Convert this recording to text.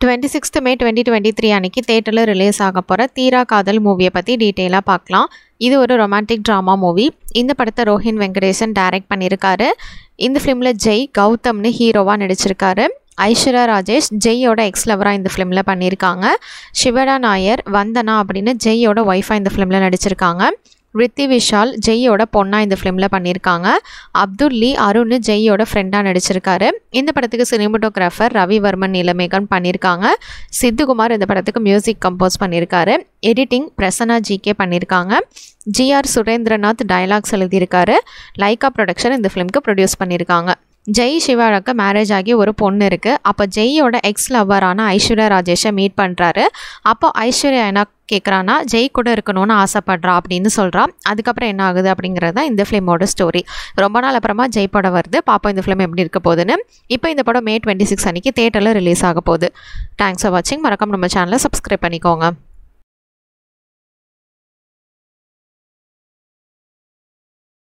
twenty sixth May twenty twenty three அன்னைக்கு தேட்டரில் release ஆக போகிற தீரா காதல் மூவியை பற்றி டீட்டெயிலாக பார்க்கலாம் இது ஒரு ரொமான்டிக் ட்ராமா மூவி இந்த படத்தை ரோஹின் வெங்கடேசன் டைரக்ட் பண்ணியிருக்காரு இந்த ஃபிலிமில் ஜெய் கௌதம்னு ஹீரோவாக நடிச்சிருக்காரு ஐஸ்வர்யா ராஜேஷ் ஜெய்யோட எக்ஸ் லவராக இந்த ஃபிலிமில் பண்ணியிருக்காங்க சிவடா நாயர் வந்தனா அப்படின்னு ஜெய்யோட ஒய்ஃபாக இந்த ஃபிலிமில் நடிச்சிருக்காங்க ரித்தி விஷால் ஜெய்யோட பொண்ணாக இந்த ஃபிலிமில் பண்ணியிருக்காங்க அப்துல் லீ அருண் ஜெய்யோட ஃப்ரெண்டாக நடிச்சிருக்காரு இந்த படத்துக்கு சினிமோட்டோகிராஃபர் ரவிவர்மன் நிலமேகன் பண்ணியிருக்காங்க சித்துகுமார் இந்த படத்துக்கு மியூசிக் கம்போஸ் பண்ணியிருக்காரு எடிட்டிங் பிரசன்னா ஜிகே பண்ணியிருக்காங்க ஜிஆர் சுரேந்திரநாத் டயலாக்ஸ் எழுதியிருக்காரு லைகா ப்ரொடக்ஷன் இந்த ஃபிலிம்க்கு ப்ரொடியூஸ் பண்ணியிருக்காங்க ஜெய் சிவாவுக்கு மேரேஜ் ஆகி ஒரு பொண்ணு இருக்குது அப்போ ஜெய்யோட எக்ஸ் லவ்வரான ஐஸ்வர்யா ராஜேஷை மீட் பண்ணுறாரு அப்போ ஐஸ்வர்யா என்ன கேட்குறான்னா ஜெய் கூட இருக்கணும்னு ஆசைப்படுறா அப்படின்னு சொல்கிறா அதுக்கப்புறம் என்ன ஆகுது அப்படிங்கிறது தான் இந்த ஃபிலிமோட ஸ்டோரி ரொம்ப நாள் அப்புறமா ஜெய் படம் வருது பாப்போம் இந்த ஃபிலிம் எப்படி இருக்க போகுதுன்னு இப்போ இந்த படம் மே டுவெண்ட்டி சிக்ஸ் அன்றைக்கி தேட்டரில் ரிலீஸ் ஆக போகுது தேங்க்ஸ் ஃபார் வாட்சிங் மறக்காம நம்ம சேனலை சப்ஸ்கிரைப் பண்ணிக்கோங்க